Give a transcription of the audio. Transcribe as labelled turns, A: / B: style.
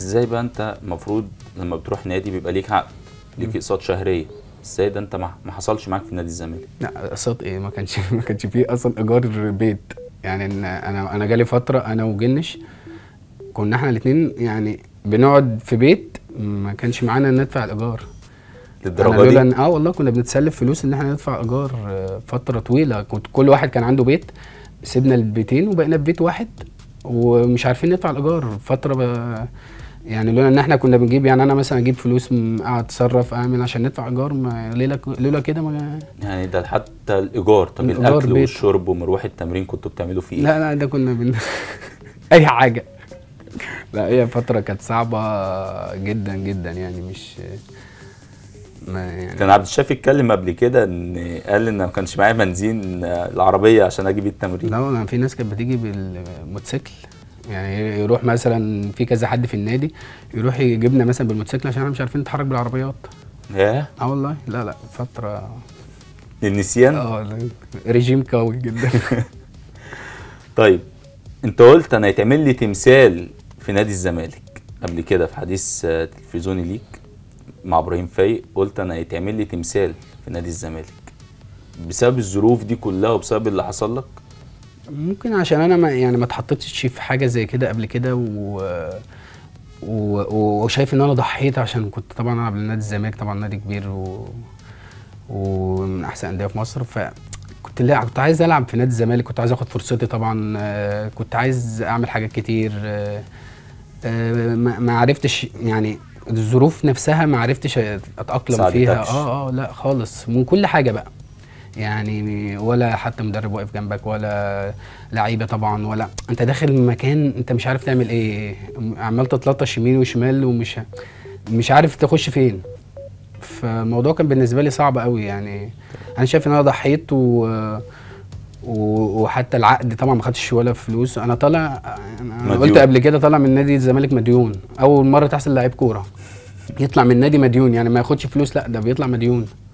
A: ازاي بقى انت المفروض لما بتروح نادي بيبقى ليك عقد ليك اقساط شهريه ازاي ده انت ما ما حصلش معاك في نادي الزمالك
B: لا اقساط ايه ما كانش ما كانش فيه اصلا ايجار بيت يعني إن انا انا جالي فتره انا وجنش كنا احنا الاثنين يعني بنقعد في بيت ما كانش معانا ندفع الايجار أنا
A: للدرجه
B: لولا
A: دي
B: إن- اه والله كنا بنتسلف فلوس ان احنا ندفع ايجار آه، فتره طويله كنت كل واحد كان عنده بيت سيبنا البيتين وبقينا في بيت واحد ومش عارفين ندفع الايجار فتره ب... يعني لولا ان احنا كنا بنجيب يعني انا مثلا اجيب فلوس م- اقعد اتصرف اعمل عشان ندفع ايجار ما ليله لولا كده ما
A: يعني ده حتى الايجار طب
B: الإيجار
A: الاكل
B: بيت.
A: والشرب ومروح التمرين كنتوا بتعملوا فيه ايه
B: لا لا ده كنا بن... اي حاجه لا هي فتره كانت صعبه جدا جدا يعني مش ما يعني
A: كان عبد الشافي اتكلم قبل كده ان قال ان ما كانش معايا بنزين آه، العربيه عشان اجيب التمرين
B: لا انا في ناس كانت بتيجي بالموتوسيكل يعني يروح مثلا في كذا حد في النادي يروح يجيبنا مثلا بالموتوسيكل عشان احنا مش عارفين نتحرك بالعربيات
A: ياه
B: اه والله لا لا فتره
A: للنسيان
B: اه ريجيم قوي جدا
A: طيب انت قلت انا يتعمل لي تمثال في نادي الزمالك قبل كده في حديث آه، تلفزيوني ليك مع ابراهيم فايق قلت انا يتعمل لي تمثال في نادي الزمالك بسبب الظروف دي كلها وبسبب اللي حصل لك
B: ممكن عشان انا ما يعني ما اتحطيتش في حاجه زي كده قبل كده و... و... وشايف ان انا ضحيت عشان كنت طبعا العب لنادي الزمالك طبعا نادي كبير و... ومن احسن الانديه في مصر ف كنت لا كنت عايز العب في نادي الزمالك كنت عايز اخد فرصتي طبعا آه، كنت عايز اعمل حاجات كتير آه، آه، ما ما عرفتش يعني الظروف نفسها ما عرفتش اتاقلم فيها
A: ساعدتكش.
B: اه اه لا خالص من كل حاجه بقى يعني ولا حتى مدرب واقف جنبك ولا لعيبه طبعا ولا انت داخل مكان انت مش عارف تعمل ايه عمال تتلطش يمين وشمال ومش مش عارف تخش فين فالموضوع كان بالنسبه لي صعب قوي يعني انا شايف ان انا ضحيت و و- وحتى العقد طبعا ما خدتش ولا فلوس انا طالع انا
A: مديون.
B: قلت قبل كده طالع من نادي الزمالك مديون اول مره تحصل لعيب كوره يطلع من نادي مديون يعني ما ياخدش فلوس لا ده بيطلع مديون